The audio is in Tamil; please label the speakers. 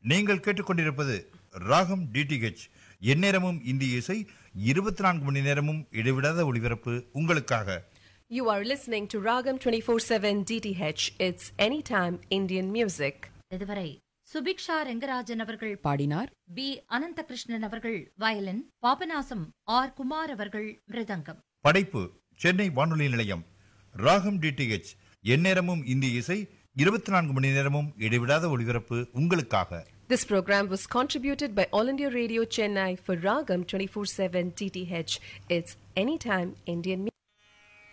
Speaker 1: நீங்கள் கேட்டுக்கொண்டிருப்பது ராகம் டிடிஹெச் எந்நேரமும் இந்திய இசை இருபத்தி நான்கு மணி நேரமும் இடைவிடாத ஒளிபரப்பு உங்களுக்காக
Speaker 2: You are listening to Ragam 24/7 DTH. It's anytime Indian music.
Speaker 3: இதுவரை சுபிக்ஷா ரெங்கராஜன் அவர்கள்
Speaker 4: பாடினார்
Speaker 3: பி அனந்தகிருஷ்ணன் அவர்கள் வயலின் பாபநாசம் ஆர் குமார் அவர்கள் மிருதங்கம்
Speaker 1: படைப்பு சென்னை வானொலி நிலையம் ராகம் டிடிஹெச் எந்நேரமும் இந்திய இசை இருபத்தி நான்கு மணி நேரமும் இடைவிடாத ஒளிபரப்பு உங்களுக்காக
Speaker 2: This program was contributed by All India Radio Chennai for Ragam 24/7 DTH. It's anytime Indian music.